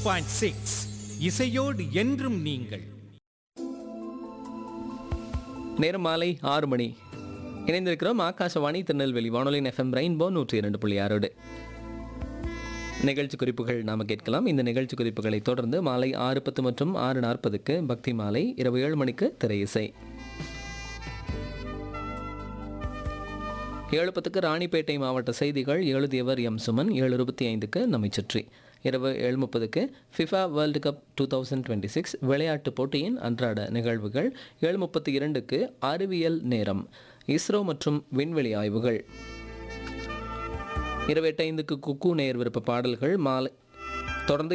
point six இசையோடு என்றும் நீங்கள் நேரம் மாலை ஆறு மணி இணைந்திருக்கிறோம் ஆகாசவாணி திருநெல்வேலி வானொலியின் எஃப்எம் ரெயின்போ நூற்றி இரண்டு புள்ளி ஆறோடு நிகழ்ச்சி குறிப்புகள் நாம் கேட்கலாம் இந்த நிகழ்ச்சி குறிப்புகளை தொடர்ந்து மாலை ஆறு பத்து மற்றும் ஆறு நாற்பதுக்கு பக்தி மாலை இரவு ஏழு மணிக்கு திரை இசை ஏழு பத்துக்கு ராணிப்பேட்டை மாவட்ட செய்திகள் எழுதியவர் எம் சுமன் ஏழு இருபத்தி ஐந்துக்கு நம்மை சுற்றி இரவு ஏழு முப்பதுக்கு FIFA World Cup two thousand twenty six விளையாட்டுப் போட்டியின் அன்றாட நிகழ்வுகள் ஏழு முப்பத்தி இரண்டுக்கு அறிவியல் நேரம் இஸ்ரோ மற்றும் விண்வெளி ஆய்வுகள் இரவு எட்டு ஐந்துக்கு குக்கு நேர் விருப்ப பாடல்கள் மாலை தொடர்ந்து